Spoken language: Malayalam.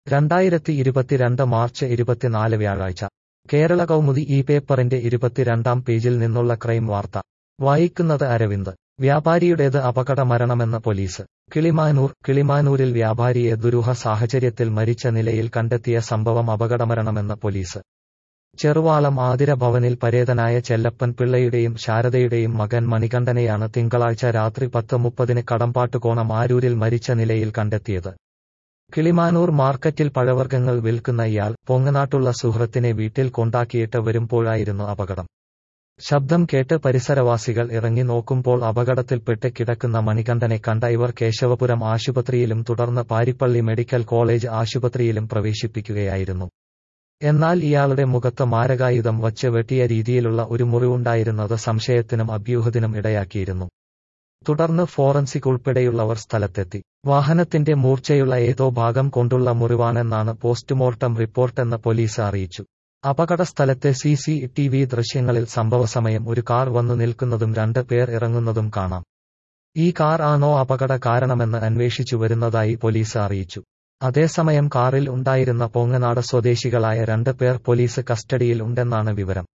രണ്ടായിരത്തി ഇരുപത്തിരണ്ട് മാർച്ച് ഇരുപത്തിനാല് വ്യാഴാഴ്ച കേരള കൗമുദി ഈ പേപ്പറിന്റെ ഇരുപത്തിരണ്ടാം പേജിൽ നിന്നുള്ള ക്രൈം വാർത്ത വായിക്കുന്നത് അരവിന്ദ് വ്യാപാരിയുടേത് അപകട മരണമെന്ന് പോലീസ് കിളിമാനൂർ കിളിമാനൂരിൽ വ്യാപാരിയെ ദുരൂഹ സാഹചര്യത്തിൽ മരിച്ച നിലയിൽ കണ്ടെത്തിയ സംഭവം അപകടമരണമെന്ന് പോലീസ് ചെറുവാളം ആതിര ഭവനിൽ പരേതനായ ചെല്ലപ്പൻ പിള്ളയുടെയും ശാരദയുടെയും മകൻ മണികണ്ഠനെയാണ് തിങ്കളാഴ്ച രാത്രി പത്ത് മുപ്പതിന് കടമ്പാട്ടുകോണം ആരൂരിൽ മരിച്ച നിലയിൽ കണ്ടെത്തിയത് കിളിമാനൂർ മാർക്കറ്റിൽ പഴവർഗ്ഗങ്ങൾ വിൽക്കുന്ന ഇയാൾ പൊങ്ങനാട്ടുള്ള സുഹൃത്തിനെ വീട്ടിൽ കൊണ്ടാക്കിയിട്ട് വരുമ്പോഴായിരുന്നു അപകടം ശബ്ദം കേട്ട് പരിസരവാസികൾ ഇറങ്ങി നോക്കുമ്പോൾ അപകടത്തിൽപ്പെട്ട് കിടക്കുന്ന മണികണ്ഠനെ കണ്ട ഇവർ കേശവപുരം ആശുപത്രിയിലും തുടർന്ന് പാരിപ്പള്ളി മെഡിക്കൽ കോളേജ് ആശുപത്രിയിലും പ്രവേശിപ്പിക്കുകയായിരുന്നു എന്നാൽ ഇയാളുടെ മുഖത്ത് മാരകായുധം വച്ച് വെട്ടിയ രീതിയിലുള്ള ഒരു മുറിവുണ്ടായിരുന്നത് സംശയത്തിനും അഭ്യൂഹത്തിനും ഇടയാക്കിയിരുന്നു തുടർന്ന് ഫോറൻസിക് ഉൾപ്പെടെയുള്ളവർ സ്ഥലത്തെത്തി വാഹനത്തിന്റെ മൂർച്ചയുള്ള ഏതോ ഭാഗം കൊണ്ടുള്ള മുറിവാണെന്നാണ് പോസ്റ്റ്മോർട്ടം റിപ്പോർട്ടെന്ന് പോലീസ് അറിയിച്ചു അപകട സ്ഥലത്തെ സി സി ടി വി ദൃശ്യങ്ങളിൽ സംഭവസമയം ഒരു കാർ വന്നു നിൽക്കുന്നതും രണ്ട് പേർ ഇറങ്ങുന്നതും കാണാം ഈ കാർ ആണോ അപകട കാരണമെന്ന് അന്വേഷിച്ചു വരുന്നതായി പോലീസ് അറിയിച്ചു അതേസമയം കാറിൽ ഉണ്ടായിരുന്ന പൊങ്ങനാട് സ്വദേശികളായ രണ്ട് പേർ പോലീസ് കസ്റ്റഡിയിൽ ഉണ്ടെന്നാണ് വിവരം